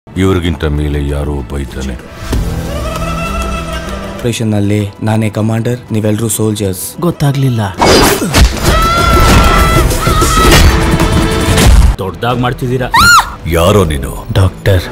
ಇವ್ರಿಗಿಂತ ಮೇಲೆ ಯಾರೋ ಒಬ್ಬ ಇದ್ದಾನೆ ಆಪರೇಷನ್ನಲ್ಲಿ ನಾನೇ ಕಮಾಂಡರ್ ನೀವೆಲ್ಲರೂ ಸೋಲ್ಜರ್ಸ್ ಗೊತ್ತಾಗ್ಲಿಲ್ಲ ದೊಡ್ಡದಾಗಿ ಮಾಡ್ತಿದ್ದೀರಾ ಯಾರೋ ನೀನು ಡಾಕ್ಟರ್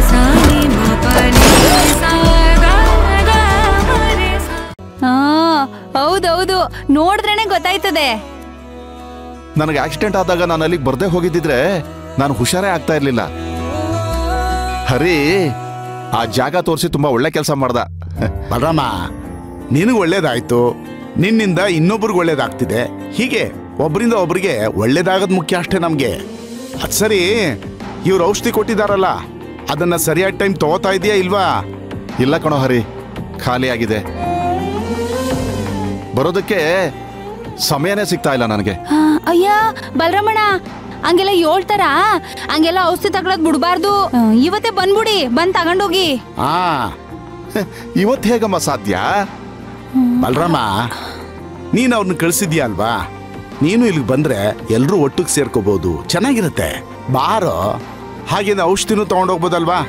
ಹಾ ಹೌದೌದು ನೋಡಿದ್ರೇನೆ ಗೊತ್ತಾಯ್ತದೆ ನನಗೆ ಆಕ್ಸಿಡೆಂಟ್ ಆದಾಗ ನಾನು ಅಲ್ಲಿಗೆ ಬರ್ದೇ ಹೋಗಿದ್ದಿದ್ರೆ ನಾನು ಹುಷಾರೇ ಆಗ್ತಾ ಇರ್ಲಿಲ್ಲ ಹರಿ ಆ ಜಾಗ ತೋರಿಸಿ ತುಂಬಾ ಒಳ್ಳೆ ಕೆಲಸ ಮಾಡ್ದ ಬಲರಾಮ ನಿನಗೆ ಒಳ್ಳೇದಾಯ್ತು ನಿನ್ನಿಂದ ಇನ್ನೊಬ್ರಿಗೆ ಒಳ್ಳೇದಾಗ್ತಿದೆ ಹೀಗೆ ಒಬ್ಬರಿಂದ ಒಬ್ರಿಗೆ ಒಳ್ಳೇದಾಗೋದು ಮುಖ್ಯ ಅಷ್ಟೇ ನಮಗೆ ಅದು ಸರಿ ಇವ್ರು ಔಷಧಿ ಕೊಟ್ಟಿದಾರಲ್ಲ ಅದನ್ನ ಸರಿಯಾದ ಟೈಮ್ ತಗೋತಾ ಇದೆಯಾ ಇಲ್ವಾ ಇಲ್ಲ ಕಣೋ ಹರಿ ಖಾಲಿ ಆಗಿದೆ ಬರೋದಕ್ಕೆ ಸಮಯನೇ ಸಿಗ್ತಾ ಇಲ್ಲ ನನಗೆ ಹಾ, ಅಯ್ಯ ಬಲರಮಣ ಹಂಗೆಲ್ಲ ಹೇಳ್ತಾರ ಹಂಗೆಲ್ಲ ಔಷಧಿ ತಗೊಳದ್ ಬಿಡ್ಬಾರ್ದು ಹ್ಮ್, ಇವತ್ತೇ ಬಂದ್ಬಿಡಿ ಬಂದ್ ತಗೊಂಡೋಗಿ ಆ ಇವತ್ತು ಹೇಗಮ್ಮ ಸಾಧ್ಯ ಬಲರಾಮ ನೀನು ಅವ್ರನ್ನ ಕಳಿಸಿದ್ಯಾ ಅಲ್ವಾ ನೀನು ಇಲ್ಲಿಗೆ ಬಂದ್ರೆ ಎಲ್ಲರೂ ಒಟ್ಟಿಗೆ ಸೇರ್ಕೋಬಹುದು ಚೆನ್ನಾಗಿರುತ್ತೆ ಬಾರೋ ಹಾಗೇನೆ ಔಷಧಿನೂ ತಗೊಂಡೋಗ್ಬೋದಲ್ವಾ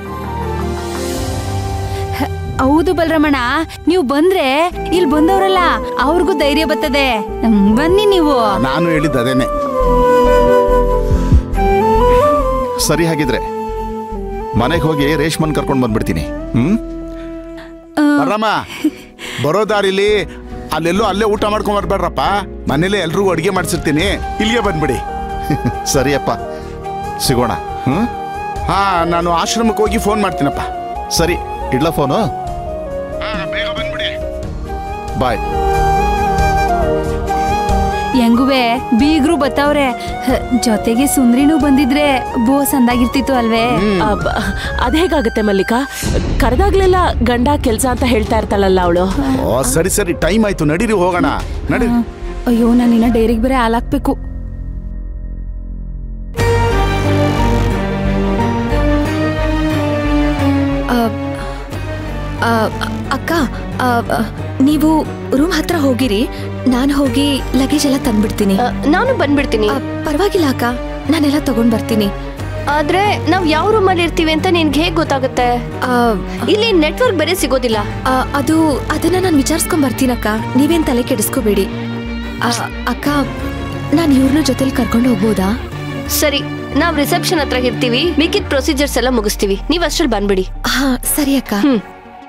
ಹೌದು ಬಲರಮಣ ನೀವು ಬಂದ್ರೆ ಇಲ್ಲಿ ಬಂದವ್ರಲ್ಲ ಅವ್ರಿಗೂ ಧೈರ್ಯ ಬರ್ತದೆ ಹ್ಮ್, ಬನ್ನಿ ನೀವು ನಾನು ಹೇಳಿದ್ದು ಅದೇನೆ ಸರಿ ಹಾಗಿದ್ರೆ ಮನೆಗೆ ಹೋಗಿ ರೇಷ್ಮನ್ ಕರ್ಕೊಂಡು ಬಂದ್ಬಿಡ್ತೀನಿ ಹ್ಮ್ ಬರಮ್ಮ ಬರೋ ದಾರಿಲಿ ಅಲ್ಲೆಲ್ಲೋ ಅಲ್ಲೇ ಊಟ ಮಾಡ್ಕೊಂಡ್ ಬರ್ಬೇಡ್ರಪ್ಪ ಮನೇಲೆ ಎಲ್ರಿಗೂ ಅಡುಗೆ ಮಾಡಿಸಿರ್ತೀನಿ ಇಲ್ಲಿಗೆ ಬಂದ್ಬಿಡಿ ಸರಿಯಪ್ಪ ಸಿಗೋಣ ಹ್ಮ್ ಹಾ ನಾನು ಆಶ್ರಮಕ್ಕೆ ಹೋಗಿ ಫೋನ್ ಮಾಡ್ತೀನಪ್ಪ ಸರಿ ಇಡ್ಲ ಫೋನು ಬೇಗ ಬಂದ್ಬಿಡಿ ಬಾಯ್ ಹೆಂಗುವೆ ಬೀಗ್ರು ಬತ್ತವ್ರೆ ಹ, ಜೊತೆಗೆ ಸುಂದ್ರಿನೂ ಬಂದಿದ್ರೆ ಬೋಸ್ ಅಂದಾಗಿರ್ತಿತ್ತು ಅಲ್ವೇ ಅಬ್ಬ, ಅದ್ ಹೇಗಾಗತ್ತೆ ಮಲ್ಲಿಕಾ ಕರೆದಾಗ್ಲೆಲ್ಲ ಗಂಡ ಕೆಲ್ಸ ಅಂತ ಹೇಳ್ತಾ ಇರ್ತಾಳಲ್ಲ ಅವಳು ಓ ಸರಿ ಸರಿ ಟೈಮ್ ಆಯ್ತು ನಡೀರಿ ಹೋಗೋಣ ನಡಿ ಅಯ್ಯೋ ನಾನಿನ್ನ ಡೈರಿಗೆ ಬೇರೆ ಹಾಲಾಕ್ಬೇಕು ಅಕ್ಕ ಆ, ಆ, ನೀವು ರೂಮ್ ಹತ್ರ ಹೋಗಿರಿ ನಾನು ಹೋಗಿ ಲಗೇಜ್ ಎಲ್ಲ ತಂದ್ಬಿಡ್ತೀನಿ ನಾನು ಬಂದ್ಬಿಡ್ತೀನಿ ಆ, ಪರವಾಗಿಲ್ಲ ಅಕ್ಕ ನಾನೆಲ್ಲ ತಗೊಂಡ್ ಬರ್ತೀನಿ ಆದ್ರೆ ನಾವ್ ಯಾವ ರೂಮಲ್ಲಿ ಇರ್ತೀವಿ ಅಂತ ನಿನ್ಗೆ ಹೇಗ್ ಗೊತ್ತಾಗುತ್ತೆ ಆ, ಇಲ್ಲಿ ನೆಟ್ವರ್ಕ್ ಬೇರೆ ಸಿಗೋದಿಲ್ಲ ಆ, ಅದು ಅದನ್ನ ನಾನು ವಿಚಾರಿಸ್ಕೊಂಡ್ ಬರ್ತೀನಕ್ಕ ನೀವೇನ್ ತಲೆ ಕೆಡಿಸ್ಕೋಬೇಡಿ ಆ, ಅಕ್ಕ ನಾನು ಇವ್ರನ್ನ ಜೊತೆಲಿ ಕರ್ಕೊಂಡು ಹೋಗ್ಬೋದಾ ಸರಿ ನಾವ್ ರಿಸೆಪ್ಷನ್ ಹತ್ರ ಇರ್ತೀವಿ ಮಿಕ್ಕಿದ ಪ್ರೊಸೀಜರ್ಸ್ ಎಲ್ಲ ಮುಗಿಸ್ತೀವಿ ನೀವ್ ಅಷ್ಟ್ರಲ್ಲಿ ಬಂದ್ಬಿಡಿ ಹಾ ಸರಿ ಅಕ್ಕ ಹ್ಮ್.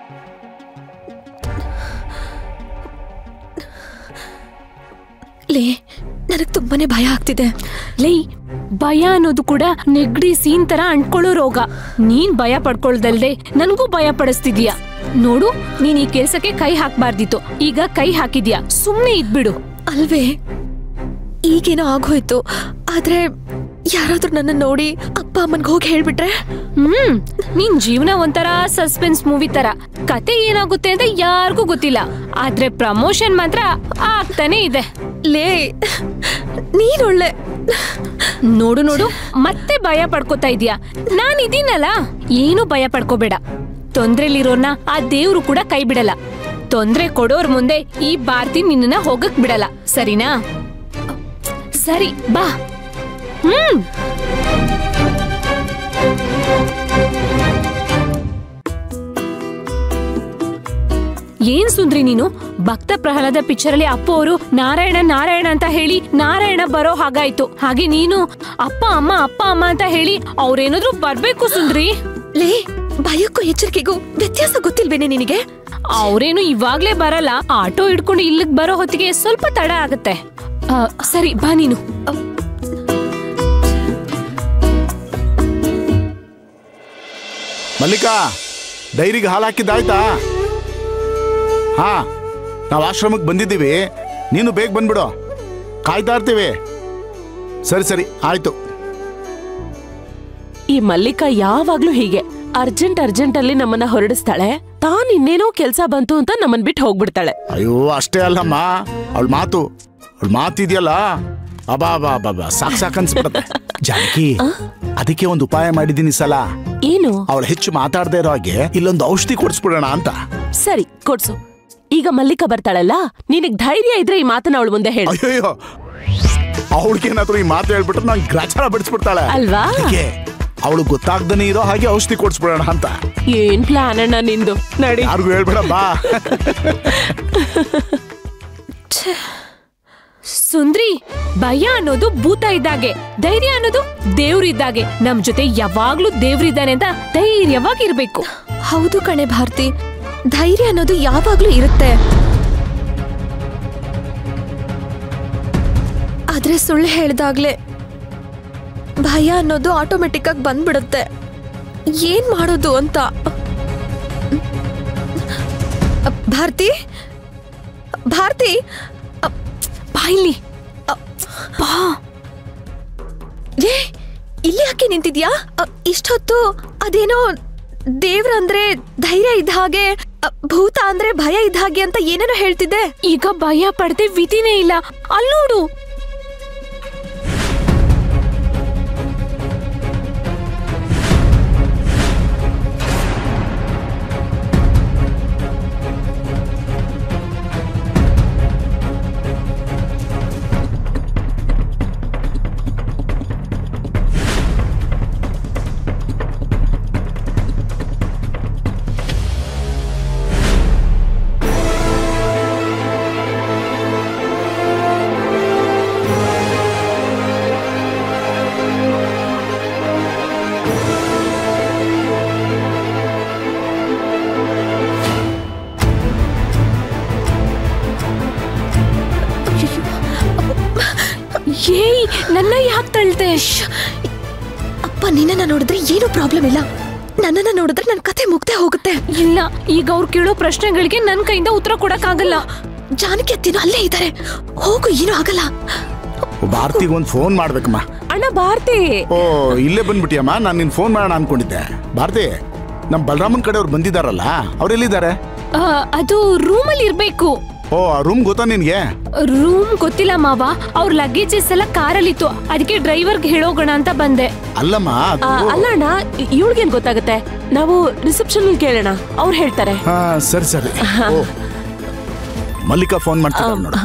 ಲೇ ನನಗ್ ತುಂಬಾನೇ ಭಯ ಆಗ್ತಿದೆ ಲೈ ಭಯ ಅನ್ನೋದು ಕೂಡ ನೆಗಡಿ ಸೀನ್ ತರ ಅಂಟ್ಕೊಳ್ಳೋ ರೋಗ ನೀನ್ ಭಯ ಪಡ್ಕೊಳ್ದಲ್ದೆ ನನ್ಗೂ ಭಯ ಪಡಿಸ್ತಿದ್ಯಾ ನೋಡು ನೀನ್ ಈ ಕೆಲ್ಸಕ್ಕೆ ಕೈ ಹಾಕ್ಬಾರ್ದಿತ್ತು ಈಗ ಕೈ ಹಾಕಿದ್ಯಾ ಸುಮ್ನೆ ಇದ್ಬಿಡು ಅಲ್ವೇ ಈಗೇನೋ ಆಗೋಯ್ತು ಆದ್ರೆ ಯಾರಾದ್ರೂ ನನ್ನ ನೋಡಿ ಅಪ್ಪ ಅಮ್ಮನ್ಗೆ ಹೋಗಿ ಹೇಳ್ಬಿಟ್ರೆ ಹ್ಮ್ ನಿನ್ ಜೀವನ ಒಂಥರ ಸಸ್ಪೆನ್ಸ್ ಮೂವಿ ತರ ಕತೆ ಏನಾಗುತ್ತೆ ಅಂತ ಯಾರಿಗೂ ಗೊತ್ತಿಲ್ಲ ಆದ್ರೆ ಪ್ರಮೋಷನ್ ಮಾತ್ರ ಆಗ್ತಾನೆ ಇದೆ ಲೇ ನೀನೊಳ್ಳೆ ನೋಡು ನೋಡು ಮತ್ತೆ ಭಯ ಪಡ್ಕೋತಾ ಇದೀಯಾ ನಾನ್ ಇದೀನಲ್ಲ ಏನು ಭಯ ಪಡ್ಕೋಬೇಡ ತೊಂದ್ರೆಲಿರೋರ್ನ ಆ ದೇವ್ರು ಕೂಡ ಕೈ ಬಿಡಲ್ಲ ತೊಂದ್ರೆ ಕೊಡೋರ್ ಮುಂದೆ ಈ ಭಾರತಿ ನಿನ್ನನ್ನ ಹೋಗಕ್ ಬಿಡಲ್ಲ ಸರಿನಾ ಸರಿ ಬಾ ಹ್ಮ್ ಏನ್ ಸುಂದ್ರಿ ನೀನು ಭಕ್ತ ಪ್ರಹ್ಲಾದ ಪಿಕ್ಚರ್ ಅಲ್ಲಿ ಅಪ್ಪ ಅವರು ನಾರಾಯಣ ನಾರಾಯಣ ಅಂತ ಹೇಳಿ ನಾರಾಯಣ ಬರೋ ಹಾಗಾಯ್ತು ಹಾಗೆ ನೀನು ಅಪ್ಪ ಅಮ್ಮ ಅಪ್ಪ ಅಮ್ಮ ಅಂತ ಹೇಳಿ ಅವ್ರೇನಾದ್ರೂ ಬರ್ಬೇಕು ಸುಂದ್ರಿ ಲೇ ಭಯಕ್ಕೂ ಎಚ್ಚರಿಕೆಗೂ ವ್ಯತ್ಯಾಸ ಗೊತ್ತಿಲ್ವೇನೆ ನಿನಗೆ ಅವ್ರೇನು ಇವಾಗ್ಲೇ ಬರಲ್ಲ ಆಟೋ ಹಿಡ್ಕೊಂಡು ಇಲ್ಲಿಗ್ ಬರೋ ಹೊತ್ತಿಗೆ ಸ್ವಲ್ಪ ತಡ ಆಗತ್ತೆ ಆ, ಸರಿ ಬಾ ನೀನು ಮಲ್ಲಿಕಾ ಡೈರಿಗೆ ಹಾಲು ಹಾಕಿದ್ದಾಯ್ತಾ ಹಾ ನಾವು ಆಶ್ರಮಕ್ಕೆ ಬಂದಿದ್ದೀವಿ ನೀನು ಬೇಗ ಬಂದ್ಬಿಡು ಕಾಯ್ತಾ ಇರ್ತೀವಿ ಸರಿ ಸರಿ ಆಯ್ತು ಈ ಮಲ್ಲಿಕಾ ಯಾವಾಗ್ಲೂ ಹೀಗೆ ಅರ್ಜೆಂಟ್ ಅರ್ಜೆಂಟ್ ಅಲ್ಲಿ ನಮ್ಮನ್ನ ಹೊರಡಿಸ್ತಾಳೆ ತಾನ್ ಇನ್ನೇನೋ ಕೆಲ್ಸ ಬಂತು ಅಂತ ನಮ್ಮನ್ ಬಿಟ್ಟು ಹೋಗ್ಬಿಡ್ತಾಳೆ ಅಯ್ಯೋ ಅಷ್ಟೇ ಅಲ್ಲಮ್ಮ ಅವಳ ಮಾತು ಅವಳ ಮಾತಿದೆಯಲ್ಲ ಅಬಾ ಬಾ ಬಾ ಬಾ ಸಾಕ್ ಸಾಕ್ ಅನ್ಸ್ಬಿಡತ್ತೆ ಜಾನಕಿ ಅದಕ್ಕೆ ಒಂದು ಉಪಾಯ ಮಾಡಿದ್ದೀನಿ ಈ ಸಲ ಏನು ಅವಳು ಹೆಚ್ಚು ಮಾತಾಡದೇ ಇರೋ ಹಾಗೆ ಇಲ್ಲೊಂದು ಔಷಧಿ ಕೊಡಿಸ್ಬಿಡೋಣ ಅಂತ ಸರಿ ಕೊಡ್ಸು ಈಗ ಮಲ್ಲಿಕಾ ಬರ್ತಾಳಲ್ಲ ನಿನಗ್ ಧೈರ್ಯ ಇದ್ರೆ ಈ ಮಾತನ್ನ ಅವಳ ಮುಂದೆ ಹೇಳು ಅಯ್ಯೋ ಅವಳಿಗೇನಾದ್ರೂ ಈ ಮಾತು ಹೇಳ್ಬಿಟ್ರೆ ನಂಗೆ ಗ್ರಾಚಾರ ಬಿಡಿಸ್ಬಿಡ್ತಾಳೆ ಅಲ್ವಾ? ಅದಕ್ಕೆ ಅವಳು ಗೊತ್ತಾಗ್ದನೇ ಇರೋ ಹಾಗೆ ಔಷಧಿ ಕೊಡ್ಸ್ಬಿಡೋಣ ಅಂತ ಏನ್ ಪ್ಲಾನ್ ಅಣ್ಣ ನಿಂದು ನಡಿ ಯಾರಿಗೂ ಹೇಳ್ಬೇಡ ಬಾ ಸುಂದ್ರಿ ಭಯ ಅನ್ನೋದು ಭೂತ ಇದ್ದಾಗೆ ಧೈರ್ಯ ಅನ್ನೋದು ದೇವ್ರಿದ್ದಾಗೆ ನಮ್ ಜೊತೆ ಯಾವಾಗ್ಲೂ ದೇವ್ರಿದ್ದಾನೆ ಅಂತ ಧೈರ್ಯವಾಗಿರ್ಬೇಕು ಹೌದು ಕಣೆ ಭಾರತಿ ಧೈರ್ಯ ಅನ್ನೋದು ಯಾವಾಗ್ಲೂ ಇರುತ್ತೆ ಆದ್ರೆ ಸುಳ್ಳು ಹೇಳ್ದಾಗ್ಲೇ ಭಯ ಅನ್ನೋದು ಆಟೋಮೆಟಿಕ್ ಆಗಿ ಬಂದ್ಬಿಡುತ್ತೆ ಏನ್ ಮಾಡೋದು ಅಂತ ಅ, ಭಾರತಿ ಭಾರತಿ ಅ, ಬಾಯ್ಲಿ ಅ, ಬಾ ಏ ಇಲ್ಲಿ ಯಾಕೆ ನಿಂತಿದ್ಯಾ ಅ, ಇಷ್ಟೊತ್ತು ಅದೇನೋ ದೇವ್ರ ಅಂದ್ರೆ ಧೈರ್ಯ ಇದ್ದ ಹಾಗೆ ಅ, ಭೂತ ಅಂದ್ರೆ ಭಯ ಇದ್ದ ಹಾಗೆ ಅಂತ ಏನೇನೋ ಹೇಳ್ತಿದ್ದೆ ಈಗ ಭಯ ಪಡ್ದೆ ವಿಧಿನೇ ಇಲ್ಲ ಅಲ್ಲೋಡು ಏಯ್ ನನ್ನ ಯಾಕೆ ತಳ್ತೆ ಅಪ್ಪ ನಿನ್ನನ್ನ ನೋಡಿದ್ರೆ ಏನೂ ಪ್ರಾಬ್ಲಮ್ ಇಲ್ಲ ನನ್ನನ್ನ ನೋಡಿದ್ರೆ ನನ್ನ ಕತೆ ಮುಗ್ದೇ ಹೋಗುತ್ತೆ ಇಲ್ಲ ಈಗ ಅವ್ರು ಕೇಳೋ ಪ್ರಶ್ನೆಗಳಿಗೆ ನನ್ ಕೈಯಿಂದ ಉತ್ತರ ಕೊಡಕ್ಕಾಗಲ್ಲ ಜಾನಕಿ ಅತ್ತಿನೂ ಅಲ್ಲೇ ಇದ್ದಾರೆ ಹೋಗು ಏನೂ ಆಗಲ್ಲ ಭಾರತಿಗೆ ಒಂದು ಫೋನ್ ಮಾಡ್ಬೇಕಮ್ಮ ಅಣ್ಣ ಭಾರತಿ ಓ ಇಲ್ಲೇ ಬಂದ್ಬಿಟ್ಟಿಯಮ್ಮ ನಾನು ನಿನ್ ಫೋನ್ ಮಾಡೋಣ ಅನ್ಕೊಂಡಿದ್ದೆ ಭಾರತಿ ನಮ್ಮ ಬಲರಾಮನ್ ಕಡೆ ಅವ್ರು ಬಂದಿದ್ದಾರಲ್ಲ ಅವ್ರು ಎಲ್ಲಿದ್ದಾರೆ ಆ, ಅದು ರೂಮಲ್ಲಿ ಇರ್ಬೇಕು ಓ ಆ ರೂಮ್ ಗೊತ್ತಾ ನಿನ್ಗೆ ರೂಮ್ ಗೊತ್ತಿಲ್ಲ ಮಾವ ಅವ್ರ ಲಗೇಜಸ್ ಎಲ್ಲ ಕಾರಲ್ಲಿತ್ತು ಅದಕ್ಕೆ ಡ್ರೈವರ್ಗೆ ಹೇಳೋಗೋಣ ಅಂತ ಬಂದೆ ಅಲ್ಲಮ್ಮ ಅದು ಆ, ಅಲ್ಲ ಅಣ್ಣ ಇವಳಿಗೇನ್ ಗೊತ್ತಾಗುತ್ತೆ ನಾವು ರಿಸೆಪ್ಷನ್ ಕೇಳೋಣ ಅವ್ರು ಹೇಳ್ತಾರೆ ಹಾ ಸರಿ ಸರಿ ಓ ಮಲ್ಲಿಕಾ ಫೋನ್ ಮಾಡ್ತಿದ್ದಾರೆ ನೋಡು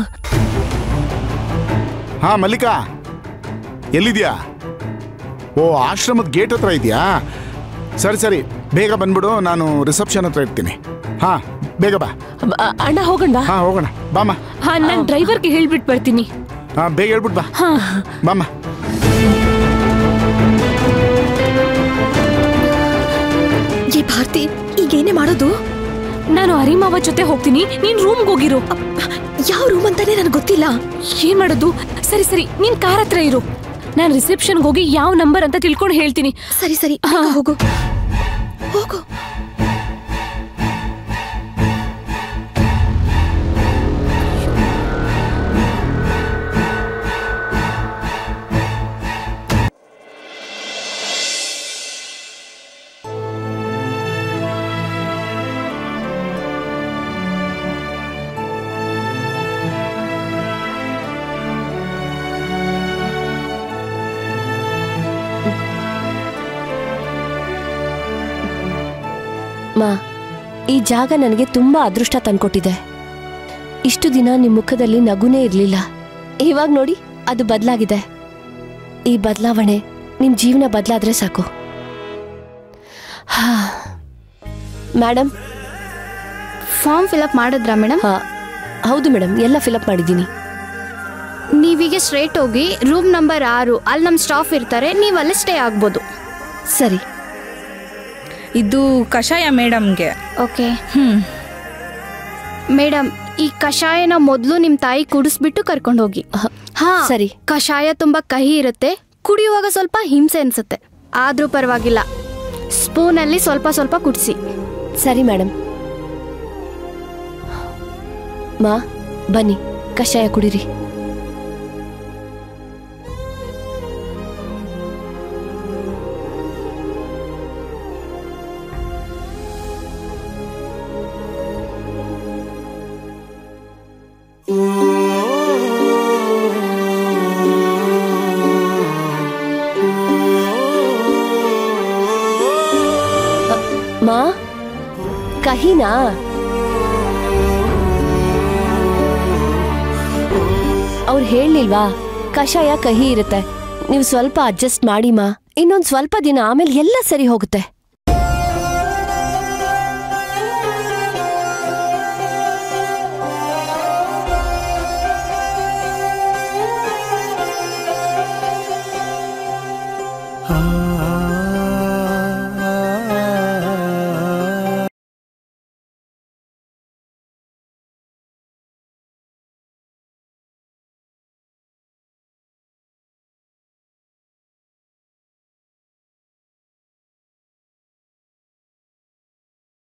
ಹಾ ಮಲ್ಲಿಕಾ ಎಲ್ಲಿದ್ಯಾ ಓ ಆಶ್ರಮದ ಗೇಟ್ ಹತ್ರ ಇದೆಯಾ ಸರಿ ಸರಿ ಬೇಗ ಬಂದ್ಬಿಡು ನಾನು ರಿಸೆಪ್ಷನ್ ಹತ್ರ ಇರ್ತೀನಿ ಹಾ ಬೇಗ ಬಾ ಬ- ಅಣ್ಣ ಹೋಗಣ್ವಾ ಹಾ ಹೋಗೋಣ ಬಾಮ್ಮ ಹಾ ನಾನ್ ಡ್ರೈವರ್ಗೆ ಹೇಳ್ಬಿಟ್ಟು ಬರ್ತೀನಿ ಹಾ ಬೇಗ ಹೇಳ್ಬಿಟ್ಟು ಬಾ ಬಾಮ್ಮ ಏ ಭಾರತಿ ಈಗೇನೇ ಮಾಡೋದು ನಾನು ಹರಿಮಾವ ಜೊತೆ ಹೋಗ್ತೀನಿ ನೀನ್ ರೂಮ್ಗೆ ಹೋಗಿರು ಯಾವ ರೂಮ್ ಅಂತಾನೆ ನನಗೆ ಗೊತ್ತಿಲ್ಲ ಏನ್ ಮಾಡೋದು ಸರಿ ಸರಿ ನೀನ್ ಕಾರ್ ಹತ್ರ ಇರು ನಾನ್ ರಿಸೆಪ್ಷನ್ಗೆ ಹೋಗಿ ಯಾವ ನಂಬರ್ ಅಂತ ತಿಳ್ಕೊಂಡು ಹೇಳ್ತೀನಿ ಸರಿ ಸರಿ ಬೇಗ ಹೋಗು ಹೋಗು ಮಾ ಈ ಜಾಗ ನನಗೆ ತುಂಬಾ ಅದೃಷ್ಟ ತಂದ್ಕೊಟ್ಟಿದೆ ಇಷ್ಟು ದಿನ ನಿಮ್ ಮುಖದಲ್ಲಿ ನಗುನೇ ಇರ್ಲಿಲ್ಲ ಇವಾಗ ನೋಡಿ ಅದು ಬದಲಾಗಿದೆ ಈ ಬದಲಾವಣೆ ನಿಮ್ ಜೀವನ ಬದಲಾದ್ರೆ ಸಾಕು ಹಾ. ಮೇಡಮ್ ಫಾರ್ಮ್ ಫಿಲಪ್ ಮಾಡಿದ್ರಾ ಮೇಡಮ್ ಹಾ ಹೌದು ಮೇಡಮ್ ಎಲ್ಲ ಫಿಲಪ್ ಮಾಡಿದ್ದೀನಿ ನೀವೀಗ ಸ್ಟ್ರೇಟ್ ಹೋಗಿ ರೂಮ್ ನಂಬರ್ ಆರು ಅಲ್ಲಿ ನಮ್ಮ ಸ್ಟಾಫ್ ಇರ್ತಾರೆ ನೀವು ಅಲ್ಲೇ ಸ್ಟೇ ಆಗ್ಬೋದು ಸರಿ ಇದು ಕಷಾಯ ಮೇಡಮ್ಗೆ ಓಕೆ ಹ್ಮ್ ಮೇಡಮ್ ಈ ಕಷಾಯನ ಮೊದಲು ನಿಮ್ಮ ತಾಯಿ ಕುಡಿಸ್ಬಿಟ್ಟು ಕರ್ಕೊಂಡು ಹೋಗಿ ಹಾ ಸರಿ. ಕಷಾಯ ತುಂಬಾ ಕಹಿ ಇರುತ್ತೆ ಕುಡಿಯುವಾಗ ಸ್ವಲ್ಪ ಹಿಂಸೆ ಅನ್ಸುತ್ತೆ ಆದ್ರೂ ಪರವಾಗಿಲ್ಲ ಸ್ಪೂನಲ್ಲಿ ಸ್ವಲ್ಪ ಸ್ವಲ್ಪ ಕುಡಿಸಿ ಸರಿ ಮೇಡಮ್ ಮಾ ಬನ್ನಿ ಕಷಾಯ ಕುಡಿರಿ ಅ, ಮಾ ಕಹಿನಾ ಅವ್ರು ಹೇಳಲಿಲ್ವಾ ಕಷಾಯ ಕಹಿ ಇರುತ್ತೆ ನೀವು ಸ್ವಲ್ಪ ಅಡ್ಜಸ್ಟ್ ಮಾಡಿ ಮಾ ಇನ್ನೊಂದ್ ಸ್ವಲ್ಪ ದಿನ ಆಮೇಲೆ ಎಲ್ಲ ಸರಿ ಹೋಗುತ್ತೆ ಆ